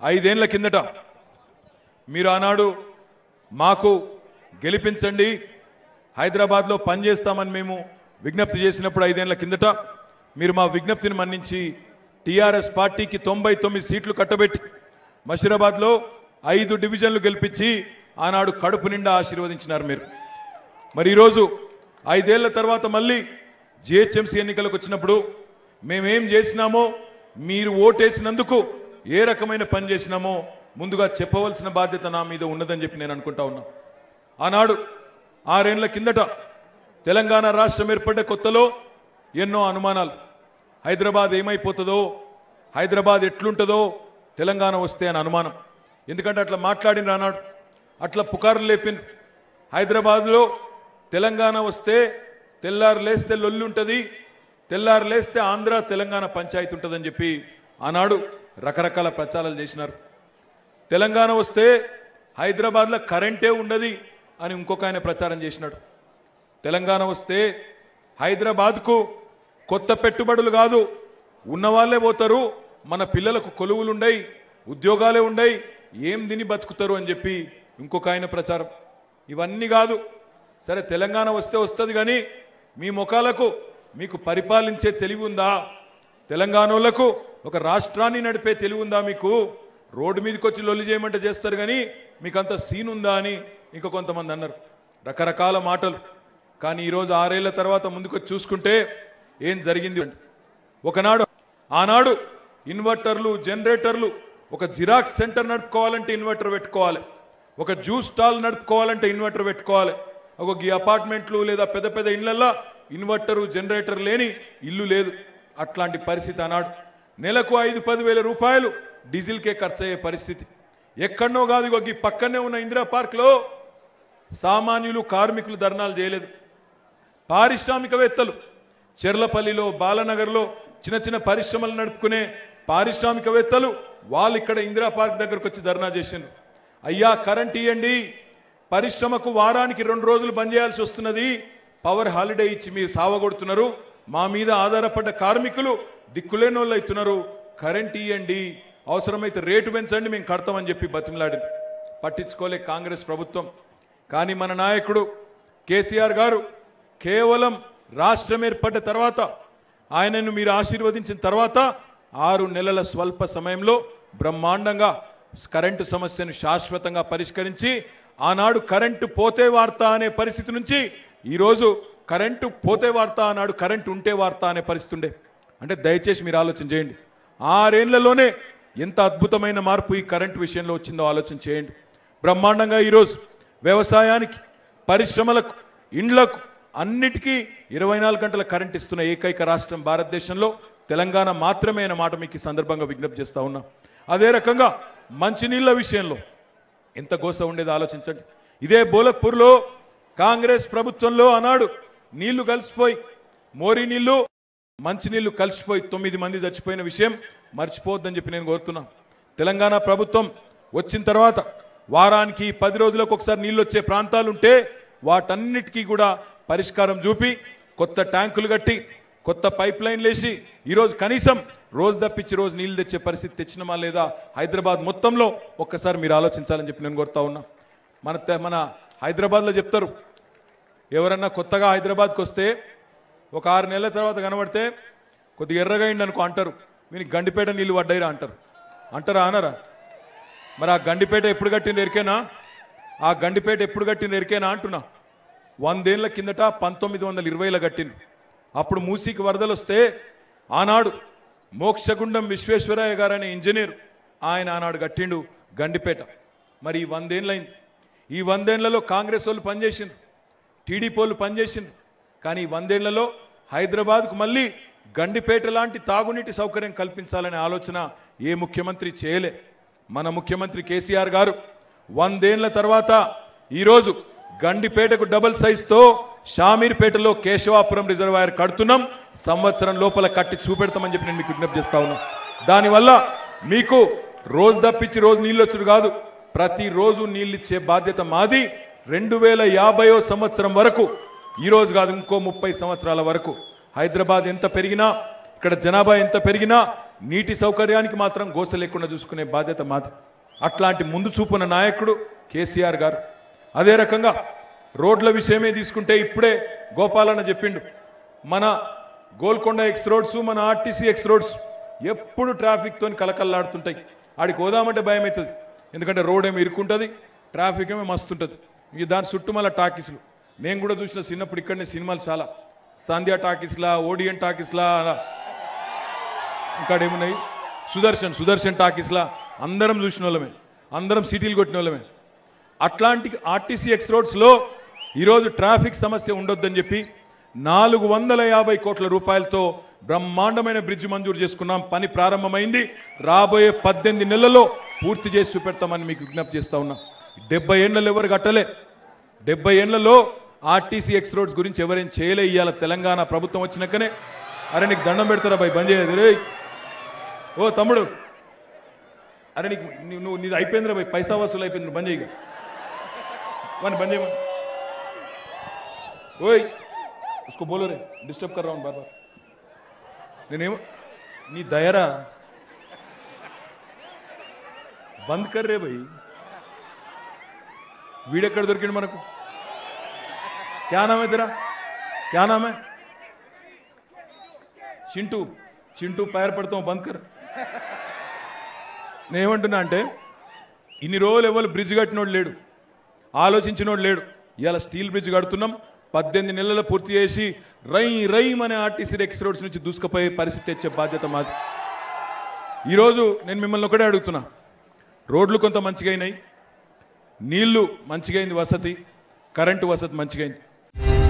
ఐదేళ్ల కిందట మీరు ఆనాడు మాకు గెలిపించండి హైదరాబాద్లో పనిచేస్తామని మేము విజ్ఞప్తి చేసినప్పుడు ఐదేళ్ల కిందట మీరు మా విజ్ఞప్తిని మన్నించి టీఆర్ఎస్ పార్టీకి తొంభై తొమ్మిది సీట్లు కట్టబెట్టి మషీరాబాద్లో ఐదు డివిజన్లు గెలిపించి ఆనాడు కడుపు నిండా ఆశీర్వదించినారు మీరు మరి ఈరోజు ఐదేళ్ల తర్వాత మళ్ళీ జిహెచ్ఎంసీ ఎన్నికలకు వచ్చినప్పుడు మేమేం చేసినామో మీరు ఓటేసినందుకు ఏ రకమైన పని చేసినామో ముందుగా చెప్పవలసిన బాధ్యత నా మీద ఉన్నదని చెప్పి నేను అనుకుంటా ఉన్నా ఆనాడు ఆరేళ్ల కిందట తెలంగాణ రాష్ట్రం ఏర్పడ్డ కొత్తలో ఎన్నో అనుమానాలు హైదరాబాద్ ఏమైపోతుందో హైదరాబాద్ ఎట్లుంటుందో తెలంగాణ వస్తే అని అనుమానం ఎందుకంటే అట్లా మాట్లాడిన రానాడు అట్లా పుకార్లు లేపిన హైదరాబాద్లో తెలంగాణ వస్తే తెల్లారు లేస్తే లొల్లి ఉంటుంది తెల్లారు లేస్తే ఆంధ్ర తెలంగాణ పంచాయతీ ఉంటుందని చెప్పి ఆనాడు రకరకాల ప్రచారాలు చేసినారు తెలంగాణ వస్తే హైదరాబాద్లో కరెంటే ఉండదు అని ఇంకొక ఆయన ప్రచారం చేసినాడు తెలంగాణ వస్తే హైదరాబాద్కు కొత్త పెట్టుబడులు కాదు ఉన్నవాళ్లే పోతారు మన పిల్లలకు కొలువులు ఉండయి ఉద్యోగాలే ఉండయి ఏం తిని బతుకుతారు అని చెప్పి ఇంకొక ఆయన ప్రచారం ఇవన్నీ కాదు సరే తెలంగాణ వస్తే వస్తుంది కానీ మీ ముఖాలకు మీకు పరిపాలించే తెలివి ఉందా తెలంగాణలకు ఒక రాష్ట్రాన్ని నడిపే తెలివి ఉందా మీకు రోడ్డు మీదకి వచ్చి లొల్లి చేయమంటే చేస్తారు కానీ మీకు అంత సీన్ ఉందా అని ఇంకా కొంతమంది అన్నారు రకరకాల మాటలు కానీ ఈరోజు ఆరేళ్ల తర్వాత ముందుకొచ్చి చూసుకుంటే ఏం జరిగింది అంటే ఒకనాడు ఆనాడు ఇన్వర్టర్లు జనరేటర్లు ఒక జిరాక్స్ సెంటర్ నడుపుకోవాలంటే ఇన్వర్టర్ పెట్టుకోవాలి ఒక జ్యూస్ స్టాల్ నడుపుకోవాలంటే ఇన్వర్టర్ పెట్టుకోవాలి ఒక ఈ అపార్ట్మెంట్లు లేదా పెద్ద పెద్ద ఇళ్లల్లో ఇన్వర్టరు జనరేటర్ లేని ఇల్లు లేదు అట్లాంటి పరిస్థితి అన్నాడు నెలకు ఐదు పదివేల రూపాయలు డీజిల్కే ఖర్చు అయ్యే పరిస్థితి ఎక్కడనో కాదు ఇగో ఈ పక్కనే ఉన్న ఇందిరా పార్క్లో సామాన్యులు కార్మికులు ధర్నాలు చేయలేదు పారిశ్రామికవేత్తలు చెర్లపల్లిలో బాలనగర్లో చిన్న చిన్న పరిశ్రమలు నడుపుకునే పారిశ్రామికవేత్తలు వాళ్ళు ఇక్కడ ఇందిరా పార్క్ దగ్గరకు వచ్చి ధర్నా చేసిండ్రు అయ్యా కరెంట్ ఇవ్వండి పరిశ్రమకు వారానికి రెండు రోజులు బంద్ చేయాల్సి వస్తున్నది పవర్ హాలిడే ఇచ్చి మీరు సావగొడుతున్నారు మా మీద ఆధారపడ్డ కార్మికులు దిక్కులేనోళ్ళు అవుతున్నారు కరెంట్ ఇవ్వండి అవసరమైతే రేటు పెంచండి మేము కడతామని చెప్పి బతిమలాడింది పట్టించుకోలే కాంగ్రెస్ ప్రభుత్వం కానీ మన నాయకుడు కేసీఆర్ గారు కేవలం రాష్ట్రం ఏర్పడ్డ తర్వాత ఆయనను మీరు ఆశీర్వదించిన తర్వాత ఆరు నెలల స్వల్ప సమయంలో బ్రహ్మాండంగా కరెంటు సమస్యను శాశ్వతంగా పరిష్కరించి ఆనాడు కరెంటు పోతే వార్త అనే పరిస్థితి నుంచి ఈరోజు కరెంటు పోతే వార్త ఆనాడు కరెంటు ఉంటే వార్త అనే పరిస్థితి ఉండే అంటే దయచేసి మీరు ఆలోచన చేయండి ఆరేళ్లలోనే ఎంత అద్భుతమైన మార్పు ఈ కరెంటు విషయంలో వచ్చిందో ఆలోచన చేయండి బ్రహ్మాండంగా ఈరోజు వ్యవసాయానికి పరిశ్రమలకు ఇండ్లకు అన్నిటికీ ఇరవై నాలుగు గంటల కరెంట్ ఇస్తున్న ఏకైక రాష్ట్రం భారతదేశంలో తెలంగాణ మాత్రమే అన్న మాట మీకు ఈ సందర్భంగా విజ్ఞప్తి చేస్తా ఉన్నా అదే రకంగా మంచినీళ్ళ విషయంలో ఎంత గోస ఉండేదో ఆలోచించండి ఇదే బోలక్పూర్లో కాంగ్రెస్ ప్రభుత్వంలో ఆనాడు నీళ్లు కలిసిపోయి మోరీ నీళ్లు మంచినీళ్లు కలిసిపోయి తొమ్మిది మంది చచ్చిపోయిన విషయం మర్చిపోవద్దని చెప్పి నేను కోరుతున్నా తెలంగాణ ప్రభుత్వం వచ్చిన తర్వాత వారానికి పది రోజులకు ఒకసారి నీళ్ళు వచ్చే ప్రాంతాలుంటే వాటన్నిటికీ కూడా పరిష్కారం చూపి కొత్త ట్యాంకులు కట్టి కొత్త పైప్ లైన్లు వేసి ఈరోజు కనీసం రోజు తప్పించి రోజు నీళ్లు తెచ్చే పరిస్థితి తెచ్చినమా లేదా హైదరాబాద్ మొత్తంలో ఒక్కసారి మీరు ఆలోచించాలని చెప్పి నేను కోరుతా ఉన్నా మన తె- మన హైదరాబాద్లో చెప్తారు ఎవరన్నా కొత్తగా హైదరాబాద్కి వస్తే ఒక ఆరు నెలల తర్వాత కనబడితే కొద్దిగా ఎర్రగా అయింది అనుకో అంటారు వీనికి గండిపేట నీళ్ళు పడ్డాయిరా అంటారు అంటారా అనరా మరి ఆ గండిపేట ఎప్పుడు కట్టింది ఎరికేనా ఆ గండిపేట ఎప్పుడు కట్టింది ఎరికేనా అంటున్నా వందేళ్ల కిందట పంతొమ్మిది వందల ఇరవైలో కట్టింది అప్పుడు మూసీకి వరదలు వస్తే ఆనాడు మోక్షగుండం విశ్వేశ్వరయ్య గారు అనే ఇంజనీర్ ఆయన ఆనాడు కట్టిండు గండిపేట మరి ఈ వందేళ్ళైంది ఈ వందేళ్లలో కాంగ్రెస్ వాళ్ళు పనిచేసిండ్రు టీడీపీ వాళ్ళు పనిచేసిండ్రు కానీ ఈ వందేళ్లలో హైదరాబాద్కు మళ్ళీ గండిపేట లాంటి తాగునీటి సౌకర్యం కల్పించాలనే ఆలోచన ఏ ముఖ్యమంత్రి చేయలే మన ముఖ్యమంత్రి కేసీఆర్ గారు వందేళ్ల తర్వాత ఈరోజు గండిపేటకు డబుల్ సైజ్తో షామీర్పేటలో కేశవాపురం రిజర్వాయర్ కడుతున్నాం సంవత్సరం లోపల కట్టి చూపెడతామని చెప్పి నేను మీకు విజ్ఞప్తి చేస్తా ఉన్నా దానివల్ల మీకు రోజు తప్పించి రోజు నీళ్ళు వచ్చుడు కాదు ప్రతిరోజు నీళ్ళు ఇచ్చే బాధ్యత మాది రెండు వేల యాభైయో సంవత్సరం వరకు ఈ రోజు కాదు ఇంకో ముప్పై సంవత్సరాల వరకు హైదరాబాద్ ఎంత పెరిగినా ఇక్కడ జనాభా ఎంత పెరిగినా నీటి సౌకర్యానికి మాత్రం గోస లేకుండా చూసుకునే బాధ్యత మాది అట్లాంటి ముందు చూపున నాయకుడు కేసీఆర్ గారు అదే రకంగా రోడ్ల విషయమే తీసుకుంటే ఇప్పుడే గోపాలన్న చెప్పిండు మన గోల్కొండ ఎక్స్ రోడ్స్ మన ఆర్టీసీ ఎక్స్ రోడ్స్ ఎప్పుడు ట్రాఫిక్ తోని కలకల్లాడుతుంటాయి ఆడికి పోదామంటే భయం అవుతుంది ఎందుకంటే రోడ్ ఏమి ఇరుక్కుంటుంది ట్రాఫిక్ ఏమో మస్తుంటుంది ఇక దాని చుట్టూ మళ్ళీ టాకీసులు నేను కూడా చూసిన చిన్నప్పుడు ఇక్కడనే సినిమాలు చాలా సంధ్యా టాకీస్లా ఓడియన్ టాకీస్లా అలా ఇంకా ఏమున్నాయి సుదర్శన్ సుదర్శన్ టాకీస్లా అందరం చూసిన వాళ్ళమే అందరం సిటీలు కొట్టిన వాళ్ళమే అట్లాంటి ఆర్టీసీ ఎక్స్ రోడ్స్లో ఈరోజు ట్రాఫిక్ సమస్య ఉండొద్దని చెప్పి నాలుగు వందల యాభై కోట్ల రూపాయలతో బ్రహ్మాండమైన బ్రిడ్జ్ మంజూరు చేసుకున్నాం పని ప్రారంభమైంది రాబోయే పద్దెనిమిది నెలల్లో పూర్తి చేసి చూపెడతామని మీకు విజ్ఞప్తి చేస్తా ఉన్నా డెబ్బై ఏళ్ళలో ఎవరు కట్టలే డెబ్బై ఏళ్లలో ఆర్టీసీ ఎక్స్ రోడ్స్ గురించి ఎవరేం చేయలే ఇయ్యాల తెలంగాణ ప్రభుత్వం వచ్చినాకనే అరే నీకు దండం పెడతారా భయ్ బంద్ చేయదు రే ఓ తమ్ముడు అరే నీకు నీ- నువ్వు నీది అయిపోయిందిరా భయ్ పైసా వసూలు అయిపోయింది నువ్వు బంద్ చేయగా వాడిని బంద్ చేయమని ఓయ్ उसको बोलो रे डिस्टर्ब कर रहा हूं बार बार నేనేమో నీ దయరా బంద్ కర్ రే భయ్ వీడెక్కడ దొరికిండు మనకు క్యా నామ్ है तेरा क्या नाम है చింటూ చింటూ పైర్ పడతాం బంద్ కర్ నేనేమంటున్నా అంటే ఇన్ని రోజులు ఎవరు బ్రిడ్జ్ కట్టినోడు లేడు ఆలోచించినోడు లేడు ఇవాళ స్టీల్ బ్రిడ్జ్ కడుతున్నాం పద్దెనిమిది నెలలు పూర్తి చేసి రై రైమ్ అనే ఆర్టీసీ ఎక్స్ రోడ్స్ నుంచి దూసుకుపోయే పరిస్థితి తెచ్చే బాధ్యత మాది ఈరోజు నేను మిమ్మల్ని ఒకటే అడుగుతున్నా రోడ్లు కొంత మంచిగా అయినాయి నీళ్లు మంచిగా అయింది వసతి కరెంటు వసతి మంచిగా అయింది